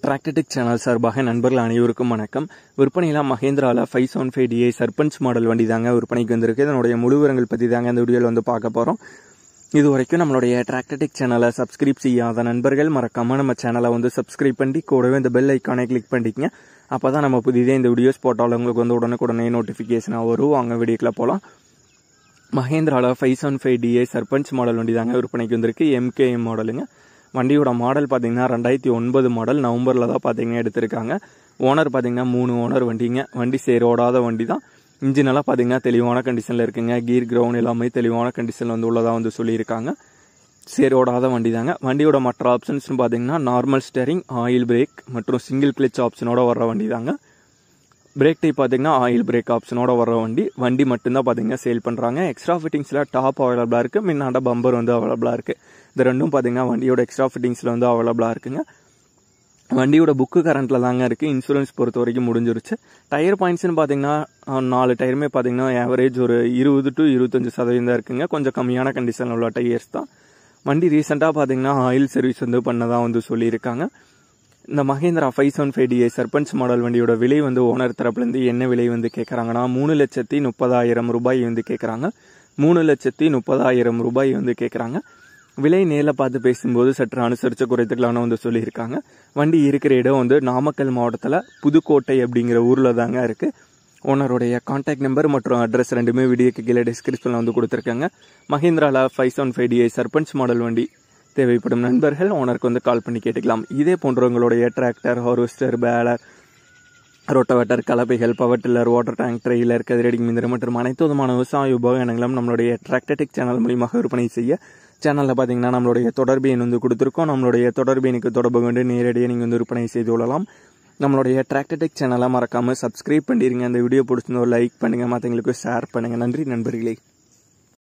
டிராக்டடிக் channel சார்பாக நண்பர்கள் அனைவருக்கும் வணக்கம் விற்பனையில் மகேந்திராவில் five seven five DI Sarpanch model வண்டி தாங்க விற்பனைக்கு வந்திருக்கு இதனுடைய முழு விவரங்கள் பற்றி தாங்க இந்த வீடியோவில் வந்து பார்க்க போகிறோம் இது வரைக்கும் நம்மளுடைய டிராக்டடிக் சேனலை சப்ஸ்கிரைப் செய்யாத நண்பர்கள் மறக்காம நம்ம சேனலை வந்து சப்ஸ்கிரைப் பண்ணி கூடவே இந்த பெல் ஐக்கானை கிளிக் பண்ணிக்கங்க அப்போ தான் நம்ம புதிதே இந்த வீடியோஸ் போட்டாலும் உங்களுக்கு வந்து உடனுக்குடனே நோட்டிஃபிகேஷனாக வரும் வாங்க வீடியோக்கில் போகலாம் மகேந்திராவில் five seven five DI Sarpanch model வண்டி தாங்க விற்பனைக்கு வந்திருக்கு எம்கேஎம் மாடலுங்க வண்டியோட மாடல் பார்த்தீங்கன்னா ரெண்டாயிரத்தி ஒன்பது மாடல் நவம்பரில் தான் பார்த்தீங்கன்னா எடுத்திருக்காங்க ஓனர் பார்த்தீங்கன்னா மூணு ஓனர் வண்டிங்க வண்டி சேரோடாத வண்டி தான் இன்ஜின் எல்லாம் பார்த்தீங்கன்னா தெளிவான கண்டிஷனில் இருக்குங்க கீர் கிரவுண்ட் எல்லாமே தெளிவான கண்டிஷனில் வந்து உள்ளதாக வந்து சொல்லியிருக்காங்க சேரோடாத வண்டி தாங்க வண்டியோட மற்ற ஆப்ஷன்ஸ்னு பார்த்தீங்கன்னா நார்மல் ஸ்டேரிங் ஆயில் பிரேக் மற்றும் சிங்கிள் கிளச் ஆப்ஷனோட வர்ற வண்டி தாங்க பிரேக் டைப் பார்த்தீங்கன்னா ஆயில் பிரேக் ஆப்ஷனோட வர வண்டி வண்டி மட்டும்தான் பார்த்தீங்கன்னா சேல் பண்ணுறாங்க எக்ஸ்ட்ரா ஃபிட்டிங்ஸில் டாப் அவைலபிளாக இருக்குது முன்னாண்ட பம்பர் வந்து அவைலபிளாக இருக்குது இது ரெண்டும் பார்த்தீங்கன்னா வண்டியோட எக்ஸ்ட்ரா ஃபிட்டிங்ஸில் வந்து அவைலபிளாக இருக்குங்க வண்டியோட புக்கு கரண்ட்டில் தாங்க இருக்குது இன்சூரன்ஸ் பொறுத்த வரைக்கும் முடிஞ்சிருச்சு டயர் பாயிண்ட்ஸ்னு பார்த்தீங்கன்னா அஹ், நாலு டயருமே பார்த்தீங்கன்னா ஆவரேஜ் ஒரு இருபது டு இருபத்தஞ்சு சதவீதம் தான் இருக்குங்க கொஞ்சம் கம்மியான கண்டிஷனில் உள்ள டயர்ஸ் தான் வண்டி ரீசெண்டாக பார்த்தீங்கன்னா ஆயில் சர்வீஸ் வந்து பண்ணதாக வந்து சொல்லியிருக்காங்க இந்த Mahindra five seven five DI Sarpanch model வண்டியோட விலை வந்து ஓனர் தரப்புலேருந்து என்ன விலை வந்து கேட்குறாங்கன்னா மூணு லட்சத்தி முப்பதாயிரம் ரூபாய் வந்து கேட்குறாங்க மூணு லட்சத்தி முப்பதாயிரம் ரூபாய் வந்து கேட்குறாங்க விலை நேரில் பார்த்து பேசும்போது சற்று அனுசரித்து குறைத்துக்கலாம்னு வந்து சொல்லியிருக்காங்க வண்டி இருக்கிற இடம் வந்து நாமக்கல் மாவட்டத்தில் புதுக்கோட்டை அப்படிங்கிற ஊரில் தாங்க இருக்குது ஓனருடைய கான்டாக்ட் நம்பர் மற்றும் அட்ரஸ் ரெண்டுமே வீடியோக்கு கீழே டிஸ்கிரிப்ஷனில் வந்து கொடுத்துருக்காங்க மஹிந்திரால five seven five DI Sarpanch model வண்டி தேவைப்படும் நண்பர்கள் ஓனருக்கு வந்து கால் பண்ணி கேட்டுக்கலாம் இதே போன்றவங்களுடைய டிராக்டர் ஹார்வெஸ்டர் பேலர் ரோட்டோவேட்டர் கலப்பைகள் power tiller water tank trailer கதிரடி மிந்திரம் மற்றும் அனைத்து விதமான விவசாய உபகரணங்களும் நம்மளுடைய டிராக்டடிக் சேனல் மூலியமாக விற்பனை செய்ய சேனலில் பார்த்தீங்கன்னா நம்மளுடைய தொடர்பு எண் வந்து கொடுத்துருக்கோம் நம்மளுடைய தொடர்பு எண்ணுக்கு தொடர்பு கொண்டு நேரடியாக நீங்கள் வந்து விற்பனை செய்து கொள்ளலாம் நம்மளுடைய டிராக்டடிக் சேனலை மறக்காமல் சப்ஸ்கிரைப் பண்ணிடுங்க அந்த வீடியோ பிடிச்சிருந்தோ லைக் பண்ணுங்கள் மற்றவங்களுக்கு ஷேர் பண்ணுங்கள் நன்றி நண்பர்களே